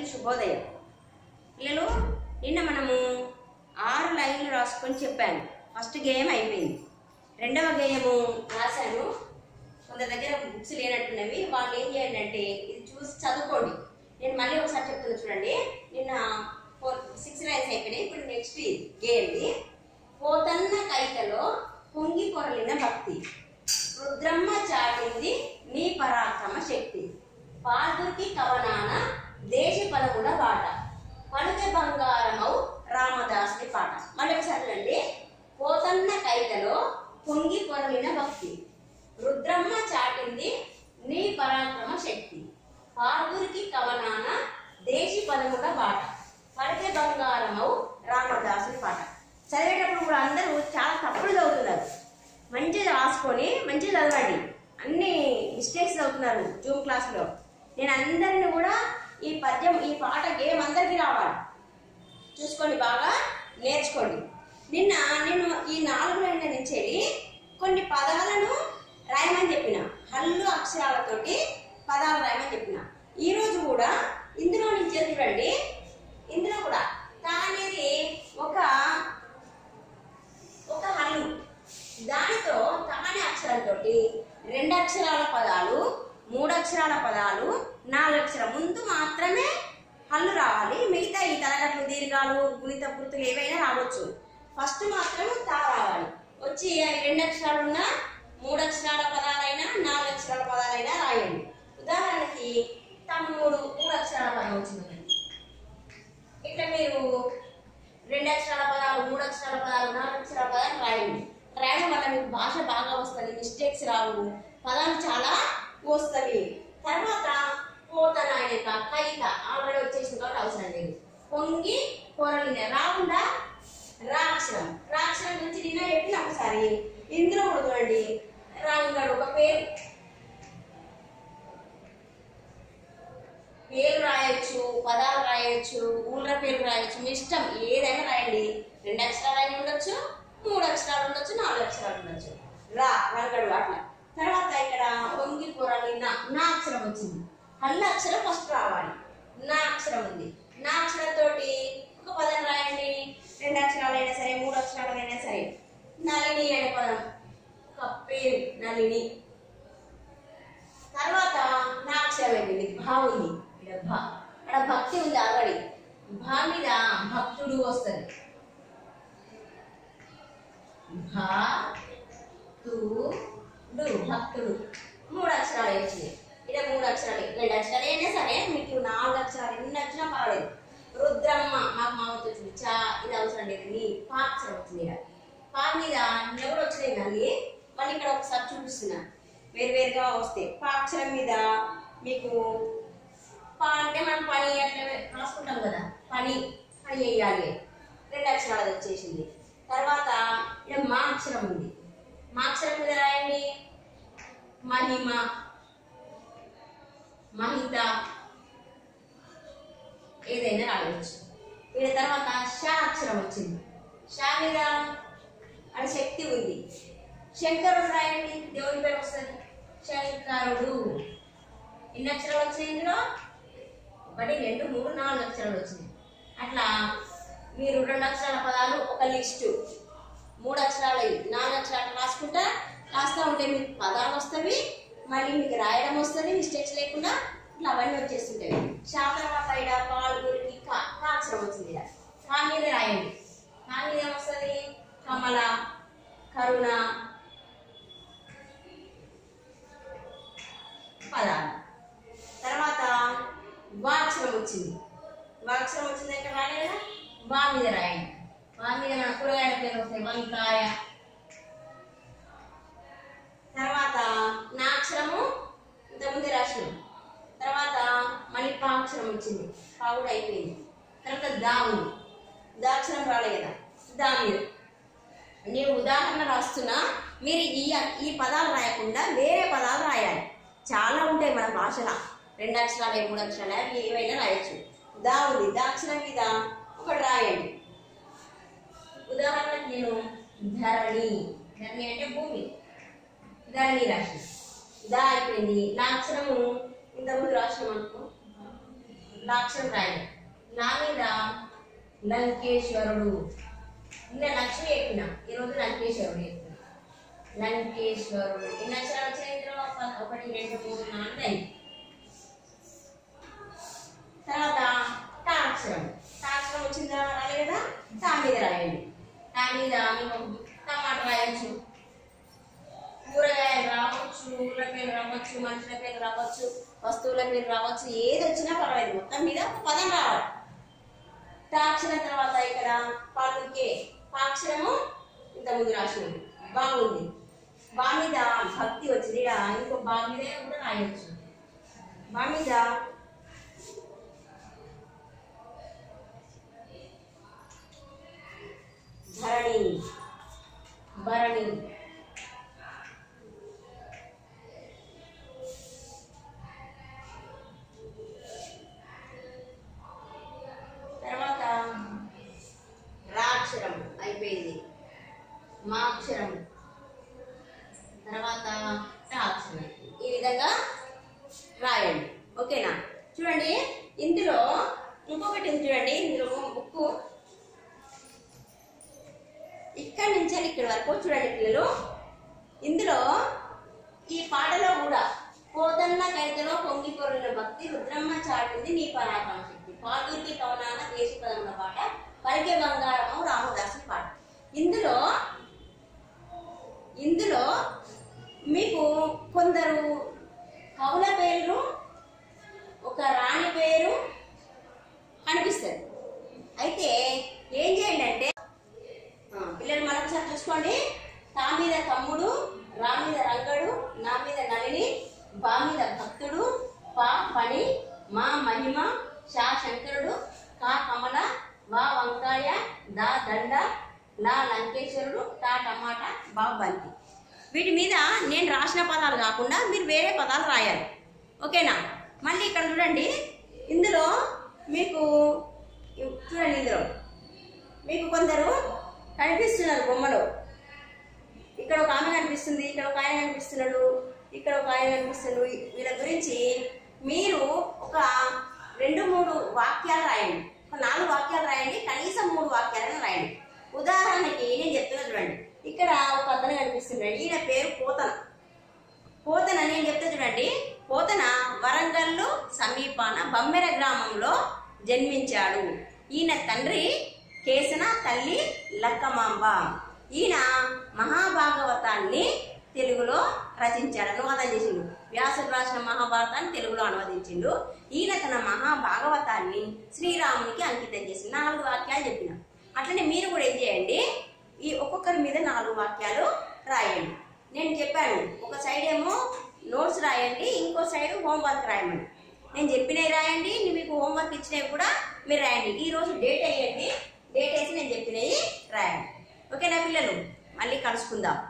శుభోదయం పిల్లలు నిన్న మనము ఆరు లైన్లు రాసుకొని చెప్పాను ఫస్ట్ గేయం అయిపోయింది రెండవ గేయము రాశాను కొందరి దగ్గర బుక్స్ లేనట్టున్నవి వాళ్ళు ఏం చేయండి అంటే ఇది చూసి చదువుకోండి నేను మళ్ళీ ఒకసారి చెప్తున్నా చూడండి నిన్న ఫోర్ సిక్స్ లైన్స్ అయిపోయినాయి ఇప్పుడు నెక్స్ట్ గేయండి పోతన్న కైకలో పొంగి పొరలిన భక్తి రుద్రమ్మ చాటింది నీ పరాక్రమ శక్తి పాల్దుర్కి కవనాన దేశ పదముల బాట పలుక బంగారమౌ రామదాసుని పాట మళ్ళీ ఒకసారి రండి పోతన్న కైకలో పొంగి పొరలిన భక్తి రుద్రమ్మ చాటింది నీ పరాక్రమ శక్తి పాల్దుర్కి కవనాన దేశి పదముల బాట పలిక బంగారమౌ రామదాసుని పాట చదివేటప్పుడు కూడా అందరూ చాలా తప్పులు చదువుతున్నారు మంచిగా రాసుకొని మంచిగా చదవండి అన్ని మిస్టేక్స్ చదువుతున్నారు జూమ్ క్లాస్లో నేను అందరిని కూడా ఈ పద్యం ఈ పాట గేమ్ అందరికీ రావాలి చూసుకోండి బాగా నేర్చుకోండి నిన్న నేను ఈ నాలుగు లైన్ల నుంచి కొన్ని పదాలను రాయమని చెప్పిన హల్లు అక్షరాలతోటి పదాలు రాయమని చెప్పిన ఈ రోజు కూడా ఇందులో నుంచి చూడండి ఇందులో కూడా తా అనేది ఒక ఒక హల్లు దానితో తానే అక్షరంతో రెండు అక్షరాల పదాలు మూడు అక్షరాల పదాలు నాలుగు అక్షరం ముందు మాత్రమే హల్లు రావాలి మిగతా ఈ తరగతులు దీర్ఘాలు గుణిత గుర్తులు ఏవైనా రావచ్చు ఫస్ట్ మాత్రం తా రావాలి వచ్చి అవి రెండు అక్షరాలు ఉన్న మూడు అక్షరాల పదాలైనా నాలుగు అక్షరాల పదాలైనా రాయండి ఉదాహరణకి తమ్ముడు మూడు అక్షరాల పదం వచ్చింది ఇట్లా మీరు రెండు అక్షరాల పదాలు మూడు అక్షరాల పదాలు నాలుగు అక్షరాల పదాలు రాయండి రాయడం వల్ల మీకు భాష బాగా వస్తుంది మిస్టేక్స్ రావు పదాలు చాలా వస్తవి తర్వాత పోతన యొక్క కైత ఆల్రెడీ వచ్చేసింది కాబట్టి అవసరం లేదు పొంగి పొరలిన రాకుండా రాక్షరం రాక్షరం నుంచి నిన్న చెప్పిన ఒకసారి ఇందులో కూడా చూడండి రంగడు ఒక పేరు పేరు రాయొచ్చు పదాలు రాయొచ్చు ఊళ్ళ పేరు రాయొచ్చు మీ ఇష్టం ఏదైనా రాయండి రెండు అక్షరాలు అయినా ఉండొచ్చు మూడు అక్షరాలు ఉండొచ్చు నాలుగు అక్షరాలు ఉండొచ్చు రా రంగడు అట్లా తర్వాత ఇక్కడ పొంగి పొరలి నా నా అక్షరం వచ్చింది హల్ల అక్షరం ఫస్ట్ రావాలి నా అక్షరం ఉంది నా అక్షరంతోటి ఒక పదం రాయండి రెండు అక్షరాలైనా సరే మూడు అక్షరాలైనా సరే నలిని అనే పదం ఒక పేరు నలిని తర్వాత నా అక్షరం అయిపోయింది భా ఉంది ఇక్కడ భా అక్కడ భక్తి ఉంది ఆల్రెడీ భా మీద భక్తుడు వస్తుంది భా తు డు భక్తుడు మూడు అక్షరాలు వచ్చినాయి ఇక్కడ మూడు అక్షరాలు రెండు అక్షరాలు అయినా సరే మీకు నాలుగు అక్షరాలు ఎన్ని వచ్చినా పర్వాలేదు రుద్రమ్మ మాకు మా వచ్చింది చా ఇది అవసరం లేదు నీ పా అక్షరం వచ్చింది ఇక్కడ పా మీద ఎవరు వచ్చినాయి మళ్ళీ మళ్ళీ ఇక్కడ ఒకసారి చూపిస్తున్నా వేరు వేరుగా వస్తే పా అక్షరం మీద మీకు పా అంటే మనం పని అట్లా రాసుకుంటాం కదా పని పని చేయాలి రెండు అక్షరాలు వచ్చేసింది తర్వాత ఇక్కడ మా అక్షరం ఉంది మా అక్షరం మీద రాయండి మహిమ మహిత ఏదైనా రాయవచ్చు వీళ్ళ తర్వాత షా అక్షరం వచ్చింది షా మీద అక్కడ శక్తి ఉంది శంకరుడు రాయండి దేవుని పేరు వస్తుంది శంకరుడు ఎన్ని అక్షరాలు వచ్చినాయి ఇందులో ఒకటి రెండు మూడు నాలుగు అక్షరాలు వచ్చినాయి అట్లా మీరు రెండు అక్షరాల పదాలు ఒక లిస్టు మూడు అక్షరాలు నాలుగు అక్షరాలు రాసుకుంటా రాస్తూ ఉంటే మీకు పదాలు వస్తాయి మళ్ళీ మీకు రాయడం వస్తుంది మిస్టేక్స్ లేకుండా ఇట్లా అవన్నీ వచ్చేస్తుంటాయి షా తర్వాత ఇక్కడ పాల్గొరికి కా కా అక్షరం వచ్చింది ఇక్కడ కా మీద రాయండి కా మీద ఏమొస్తుంది కమల కరుణ పదాలు తర్వాత వాక్షరం వచ్చింది వాక్షరం వచ్చింది ఎక్కడ రాయాలి కదా వా మీద రాయండి వా మీద మన కూరగాయల పేరు వస్తాయి వంకాయ తర్వాత నా అక్షరము ఇంతకుముందే రాసినాం తర్వాత మళ్ళీ పా అక్షరం వచ్చింది పా కూడా అయిపోయింది తర్వాత దా ఉంది దా అక్షరం రాలే కదా దా మీద నేను ఉదాహరణ రాస్తున్నా మీరు ఈ ఈ పదాలు రాయకుండా వేరే పదాలు రాయాలి చాలా ఉంటాయి మన భాషలో రెండు అక్షరాలు మూడు అక్షరాలు అవి ఏవైనా రాయొచ్చు దా ఉంది దా అక్షరం మీద ఒకటి రాయండి ఉదాహరణకు నేను ధరణి ధరణి అంటే భూమి ధరణి రాసిన దా అయిపోయింది నా అక్షరము ఇంతకుముందు రాసినాం అనుకో లాక్షరం రాయండి నా మీద లంకేశ్వరుడు నిన్న లక్ష్మి చెప్పిన ఈరోజు లంకేశ్వరుడు చెప్పిన లంకేశ్వరుడు ఎన్ని అక్షరాలు వచ్చినాయి ఇందులో ఒక- ఒకటి రెండు మూడు నాలుగు ఐదు తర్వాత టా అక్షరం టా అక్షరం వచ్చిందా రాలే కదా టా మీద రాయండి టా మీద మీకు టమాటా రాయొచ్చు కూరగాయలు రావచ్చు ఊళ్ళ పేరు రావచ్చు మనుషుల పేరు రావచ్చు వస్తువుల పేరు రావచ్చు ఏది వచ్చినా పర్వాలేదు మొత్తం మీద ఒక పదం రావాలి టాక్షరం తర్వాత ఇక్కడ పలుకే పాక్షరము ఇంత ముందు రాసినది బాగుంది బా మీద భక్తి వచ్చింది ఈడ ఇంకో బా మీద కూడా రాయొచ్చు బా మీద ధరణి భరణి తర్వాత రాక్షరం అయిపోయింది మాక్షరం తర్వాత టాక్షరం ఈ విధంగా రాయండి ఓకేనా చూడండి ఇందులో ఇంకొకటి ఉంది చూడండి ఇందులో బుక్ ఇక్కడి నుంచి ఇక్కడ వరకు చూడండి పిల్లలు ఇందులో ఈ పాటలో కూడా పోతన్న కైతలో పొంగి పొరిన భక్తి రుద్రమ్మ చాటింది నీ పరాక్రమ శక్తి పాటూరికి కవనాన దేశ పదముల పాట పలికే బంగారము రామదాసు పాట ఇందులో ఇందులో మీకు కొందరు కవుల పేర్లు ఒక రాణి పేరు కనిపిస్తుంది అయితే ఏం చేయండి అంటే ఆ, పిల్లలు మరొకసారి చూసుకోండి తా మీద తమ్ముడు రా మీద రంగడు నా మీద నలిని బా మీద భక్తుడు పా పని మా మహిమ షా శంకరుడు కా కమల వా వంకాయ దా దండ లా లంకేశ్వరుడు టా టమాటా బా బంతి వీటి మీద నేను రాసిన పదాలు కాకుండా మీరు వేరే పదాలు రాయాలి ఓకేనా మళ్ళీ ఇక్కడ చూడండి ఇందులో మీకు చూడండి ఇందులో మీకు కొందరు కనిపిస్తున్నారు బొమ్మలో ఇక్కడ ఒక ఆమె కనిపిస్తుంది ఇక్కడ ఒక ఆయన కనిపిస్తున్నాడు ఇక్కడ ఒక ఆయన కనిపిస్తున్నాడు వీళ్ళ గురించి మీరు ఒక రెండు మూడు వాక్యాలు రాయండి ఒక నాలుగు వాక్యాలు రాయండి కనీసం మూడు వాక్యాలను రాయండి ఉదాహరణకి నేను చెప్తున్నా చూడండి ఇక్కడ ఒక అతను కనిపిస్తున్నాడు ఈయన పేరు పోతన పోతన నేను చెప్తా చూడండి పోతన వరంగల్లు సమీపాన బమ్మెర గ్రామంలో జన్మించాడు ఈయన తండ్రి కేసన తల్లి లక్కమాంబ ఈయన మహాభాగవతాన్ని తెలుగులో రచించాడు అనువాదం చేసిండు వ్యాసుడు రాసిన మహాభారతాన్ని తెలుగులో అనువదించిండు ఈయన తన మహాభాగవతాన్ని శ్రీరామునికి అంకితం చేసింది నాలుగు వాక్యాలు చెప్పిన అట్లనే మీరు కూడా ఏం చేయండి ఈ ఒక్కొక్కరి మీద నాలుగు వాక్యాలు రాయండి నేను చెప్పాను ఒక సైడ్ ఏమో నోట్స్ రాయండి ఇంకో సైడ్ హోంవర్క్ రాయమని నేను చెప్పినవి రాయండి నీ మీకు హోంవర్క్ ఇచ్చినవి కూడా మీరు రాయండి ఈ రోజు డేట్ వేయండి డేట్ వేసి నేను చెప్పినవి రాయండి ఓకేనా పిల్లలు మళ్ళీ కలుసుకుందాం